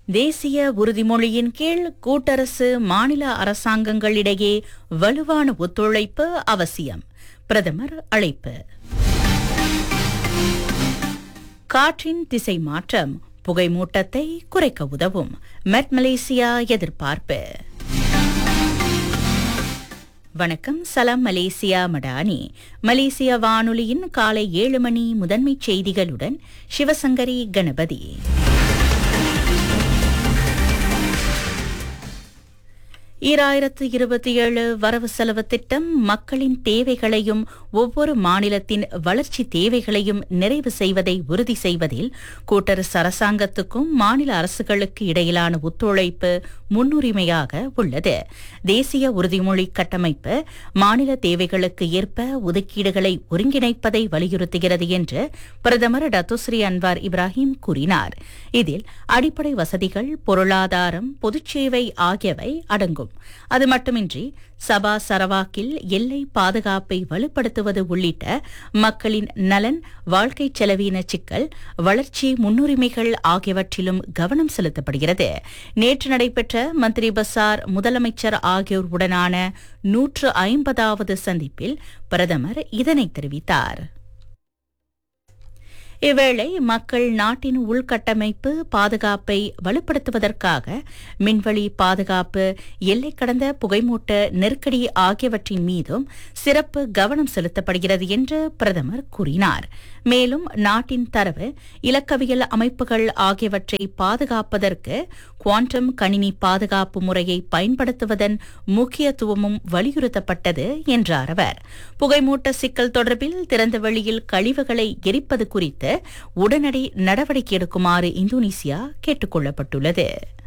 தேசிய உறுதிமொழியின் கீழ் கூட்டரசு மாநில அரசாங்கங்களிடையே வலுவான ஒத்துழைப்பு அவசியம் பிரதமர் அழைப்பு காற்றின் திசை மாற்றம் புகைமூட்டத்தை குறைக்க உதவும் மெட் மலேசியா எதிர்பார்ப்பு வணக்கம் சலாம் மலேசியா மடானி மலேசிய வானொலியின் காலை ஏழு மணி முதன்மைச் செய்திகளுடன் சிவசங்கரி கணபதி ஈராயிரத்து இருபத்தி ஏழு வரவு செலவு திட்டம் மக்களின் தேவைகளையும் ஒவ்வொரு மாநிலத்தின் வளர்ச்சி தேவைகளையும் நிறைவு செய்வதை உறுதி செய்வதில் கூட்டரசு அரசாங்கத்துக்கும் மாநில அரசுகளுக்கு இடையிலான ஒத்துழைப்பு முன்னுரிமையாக உள்ளது தேசிய உறுதிமொழி கட்டமைப்பு மாநில தேவைகளுக்கு ஏற்ப ஒதுக்கீடுகளை ஒருங்கிணைப்பதை வலியுறுத்துகிறது என்று பிரதமர் டத்துஸ்ரீ அன்வார் இப்ராஹிம் கூறினார் இதில் அடிப்படை வசதிகள் பொருளாதாரம் பொதுச்சேவை ஆகியவை அடங்கும் அது மட்டுமின்றி சபா சரவாக்கில் எல்லை பாதுகாப்பை வலுப்படுத்துவது உள்ளிட்ட மக்களின் நலன் வாழ்க்கை செலவீன சிக்கல் வளர்ச்சி முன்னுரிமைகள் ஆகியவற்றிலும் கவனம் செலுத்தப்படுகிறது நேற்று நடைபெற்ற மந்திரி பசார் முதலமைச்சர் ஆகியோருடனான நூற்று ஐம்பதாவது சந்திப்பில் பிரதமர் இதனை தெரிவித்தார் இவ்வேளை மக்கள் நாட்டின் உள்கட்டமைப்பு பாதுகாப்பை வலுப்படுத்துவதற்காக மின்வழி பாதுகாப்பு எல்லை கடந்த புகைமூட்ட நெருக்கடி ஆகியவற்றின் மீதும் சிறப்பு கவனம் செலுத்தப்படுகிறது என்று பிரதமர் கூறினார் மேலும் நாட்டின் தரவு இலக்கவியல் அமைப்புகள் ஆகியவற்றை பாதுகாப்பதற்கு குவாண்டம் கணினி பாதுகாப்பு முறையை பயன்படுத்துவதன் முக்கியத்துவமும் வலியுறுத்தப்பட்டது என்றார் அவர் புகைமூட்ட சிக்கல் தொடர்பில் திறந்த வெளியில் கழிவுகளை எரிப்பது குறித்து உடனடி நடவடிக்கை எடுக்குமாறு இந்தோனேசியா கேட்டுக் கொள்ளப்பட்டுள்ளது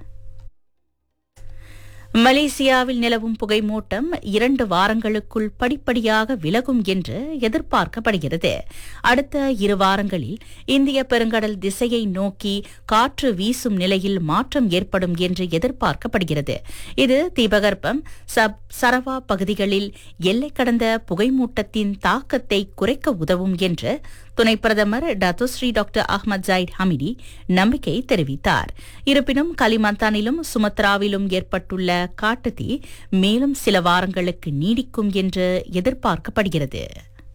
மலேசியாவில் நிலவும் புகைமூட்டம் இரண்டு வாரங்களுக்குள் படிப்படியாக விலகும் என்று எதிர்பார்க்கப்படுகிறது அடுத்த இரு வாரங்களில் இந்திய பெருங்கடல் திசையை நோக்கி காற்று வீசும் நிலையில் மாற்றம் ஏற்படும் என்று எதிர்பார்க்கப்படுகிறது இது தீபகற்பம் சப் சரவா பகுதிகளில் எல்லை கடந்த புகைமூட்டத்தின் தாக்கத்தை குறைக்க உதவும் என்று துணை பிரதமர் Datuk Seri doctor Ahmad Zahid Hamidi நம்பிக்கை தெரிவித்தார் இருப்பினும் கலிமந்தானிலும் சுமத்ராவிலும் ஏற்பட்டுள்ள காட்டுத்தீ மேலும் சில வாரங்களுக்கு நீடிக்கும் என்று எதிர்பார்க்கப்படுகிறது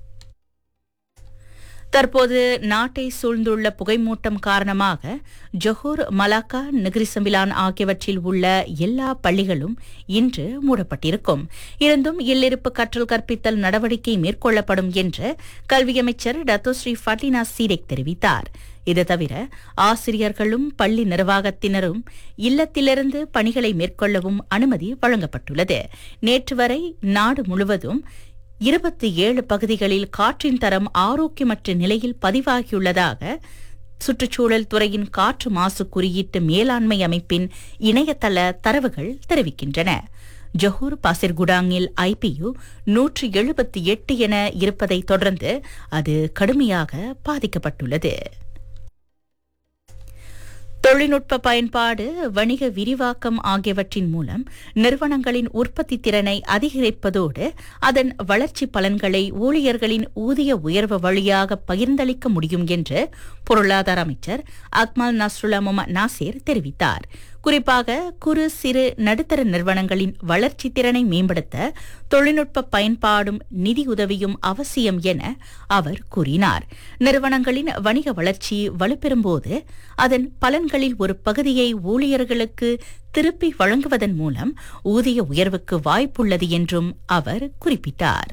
தற்போது நாட்டை சூழ்ந்துள்ள புகைமூட்டம் காரணமாக ஜொஹூர் மலாக்கா நெகிரிசம்பிலான் ஆகியவற்றில் உள்ள எல்லா பள்ளிகளும் இன்று மூடப்பட்டிருக்கும் இருந்தும் இல்லிருப்பு கற்றல் கற்பித்தல் நடவடிக்கை மேற்கொள்ளப்படும் என்று கல்வி அமைச்சர் டத்தோஸ்ரீ ஃபட்டினா சீரெக் தெரிவித்தார் இது தவிர ஆசிரியர்களும் பள்ளி நிர்வாகத்தினரும் இல்லத்திலிருந்து பணிகளை மேற்கொள்ளவும் அனுமதி வழங்கப்பட்டுள்ளது நேற்று வரை நாடு முழுவதும் இருபத்தி ஏழு பகுதிகளில் காற்றின் தரம் ஆரோக்கியமற்ற நிலையில் பதிவாகியுள்ளதாக சுற்றுச்சூழல் துறையின் காற்று மாசு குறியீட்டு மேலாண்மை அமைப்பின் இணையதள தரவுகள் தெரிவிக்கின்றன ஜொஹூர் பாசிர்குடாங்கில் ஐபியு நூற்று எழுபத்தி எட்டு என இருப்பதை தொடர்ந்து அது கடுமையாக பாதிக்கப்பட்டுள்ளது தொழில்நுட்ப பயன்பாடு வணிக விரிவாக்கம் ஆகியவற்றின் மூலம் நிறுவனங்களின் உற்பத்தி திறனை அதிகரிப்பதோடு அதன் வளர்ச்சி பலன்களை ஊழியர்களின் ஊதிய உயர்வு வழியாக பகிர்ந்தளிக்க முடியும் என்று பொருளாதார அமைச்சர் அக்மல் நஸ்ருல்லா முகமது நாசேர் தெரிவித்தார் குறிப்பாக குறு சிறு நடுத்தர நிறுவனங்களின் வளர்ச்சி திறனை மேம்படுத்த தொழில்நுட்ப பயன்பாடும் நிதியுதவியும் அவசியம் என அவர் கூறினார் நிறுவனங்களின் வணிக வளர்ச்சி வலுப்பெறும்போது அதன் பலன்களில் ஒரு பகுதியை ஊழியர்களுக்கு திருப்பி வழங்குவதன் மூலம் ஊதிய உயர்வுக்கு வாய்ப்புள்ளது என்றும் அவர் குறிப்பிட்டார்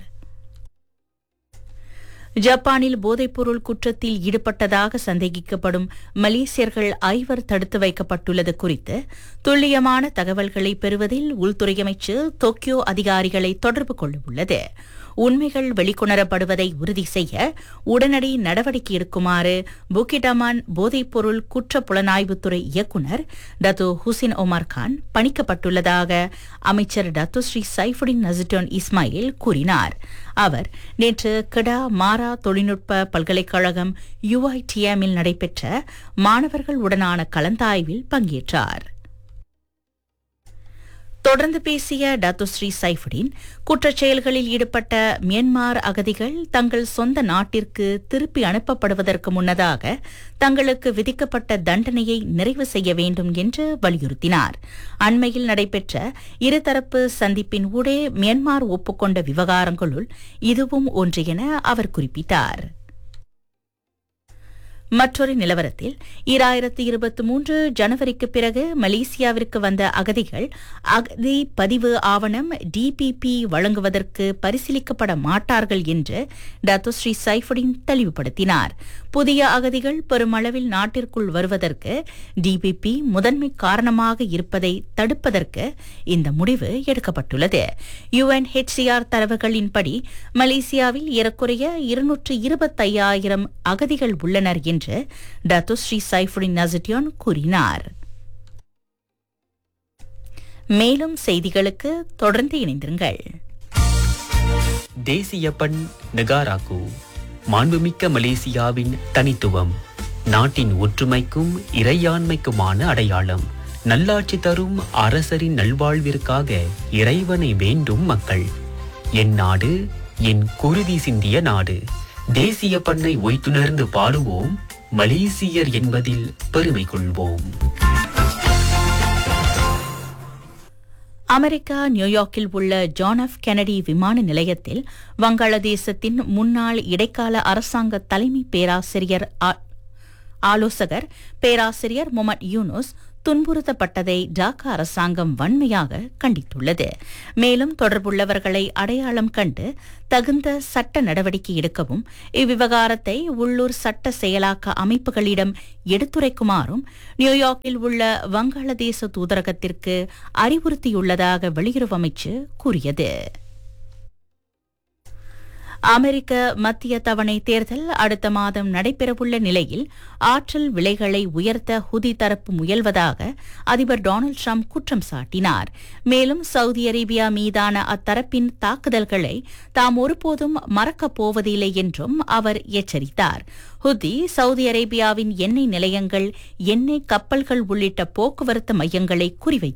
ஜப்பானில் போதைப்பொருள் குற்றத்தில் ஈடுபட்டதாக சந்தேகிக்கப்படும் மலேசியர்கள் ஐவர் தடுத்து வைக்கப்பட்டுள்ளது குறித்து துல்லியமான தகவல்களை பெறுவதில் உள்துறை அமைச்சு டோக்கியோ அதிகாரிகளை தொடர்பு கொள்ள உள்ளது உண்மைகள் வெளிக்கொணரப்படுவதை உறுதி செய்ய உடனடி நடவடிக்கை எடுக்குமாறு புக்கிடமான் போதைப்பொருள் குற்ற புலனாய்வுத்துறை இயக்குநர் டத்து ஹுசின் ஒமர் கான் பணிக்கப்பட்டுள்ளதாக அமைச்சர் Datuk Seri Saifuddin Nasution Ismail கூறினார் அவர் நேற்று கிடா மாரா தொழில்நுட்ப பல்கலைக்கழகம் யுஐடிஎம்மில் நடைபெற்ற மாணவர்கள் உடனான கலந்தாய்வில் பங்கேற்றார் தொடர்ந்து பேசிய டத்துஸ்ரீ சைஃபுடின் குற்றச் செயல்களில் ஈடுபட்ட மியன்மார் அகதிகள் தங்கள் சொந்த நாட்டிற்கு திருப்பி அனுப்பப்படுவதற்கு முன்னதாக தங்களுக்கு விதிக்கப்பட்ட தண்டனையை நிறைவு செய்ய வேண்டும் என்று வலியுறுத்தினார் அண்மையில் நடைபெற்ற இருதரப்பு சந்திப்பின் ஊடே மியன்மார் ஒப்புக்கொண்ட விவகாரங்களுள் இதுவும் ஒன்று என அவர் குறிப்பிட்டார் மற்றொரு நிலவரத்தில் இராயிரத்தி இருபத்தி மூன்று ஜனவரிக்கு பிறகு மலேசியாவிற்கு வந்த அகதிகள் அகதி பதிவு ஆவணம் டிபிபி வழங்குவதற்கு பரிசீலிக்கப்பட மாட்டார்கள் என்று டத்துஸ்ரீ சைஃபுடின் தெளிவுபடுத்தினார் புதிய அகதிகள் பெருமளவில் நாட்டிற்குள் வருவதற்கு டிபிபி முதன்மை காரணமாக இருப்பதை தடுப்பதற்கு இந்த முடிவு எடுக்கப்பட்டுள்ளது யுஎன்ஹெச்சிஆர் தரவுகளின்படி மலேசியாவில் ஏறக்குறைய இருநூற்று இருபத்தையாயிரம் அகதிகள் உள்ளனர் என்று டத்துஸ்ரீ சைஃபுடின் நசிட்டியான் கூறினார் மேலும் செய்திகளுக்கு தொடர்ந்து இணைந்திருங்கள் தேசிய பண் நெகாராக்கு மாண்புமிக்க மலேசியாவின் தனித்துவம் நாட்டின் ஒற்றுமைக்கும் இறையாண்மைக்குமான அடையாளம் நல்லாட்சி தரும் அரசரின் நல்வாழ்விற்காக இறைவனை வேண்டும் மக்கள் என் நாடு என் குருதி சிந்திய நாடு தேசிய பண்ணை ஒய்த்துணர்ந்து பாடுவோம் மலேசியர் என்பதில் பெருமை கொள்வோம் அமெரிக்கா நியூயார்க்கில் உள்ள ஜான் எஃப் கெனடி விமான நிலையத்தில் வங்காளதேசத்தின் முன்னாள் இடைக்கால அரசாங்க தலைமை பேராசிரியர் ஆ- ஆலோசகர் பேராசிரியர் முகமது யூனுஸ் துன்புறுத்தப்பட்டதை டாக்கா அரசாங்கம் வன்மையாக கண்டித்துள்ளது மேலும் தொடர்புள்ளவர்களை அடையாளம் கண்டு தகுந்த சட்ட நடவடிக்கை எடுக்கவும் இவ்விவகாரத்தை உள்ளூர் சட்ட செயலாக்க அமைப்புகளிடம் எடுத்துரைக்குமாறும் நியூயார்க்கில் உள்ள வங்காளதேச தூதரகத்திற்கு அறிவுறுத்தியுள்ளதாக வெளியுறவு அமைச்சு கூறியது அமெரிக்க மத்திய தவணை தேர்தல் அடுத்த மாதம் நடைபெறவுள்ள நிலையில் ஆற்றல் விலைகளை உயர்த்த ஹுதி தரப்பு முயல்வதாக அதிபர் டொனால்டு ட்ரம்ப் குற்றம் சாட்டினார் மேலும் சவுதி அரேபியா மீதான அத்தரப்பின் தாக்குதல்களை தாம் ஒருபோதும் மறக்கப் போவதில்லை என்றும் அவர் எச்சரித்தார் ஹுதி சவுதி அரேபியாவின் எண்ணெய் நிலையங்கள் எண்ணெய் கப்பல்கள் உள்ளிட்ட போக்குவரத்து மையங்களை குறிவைத்தார்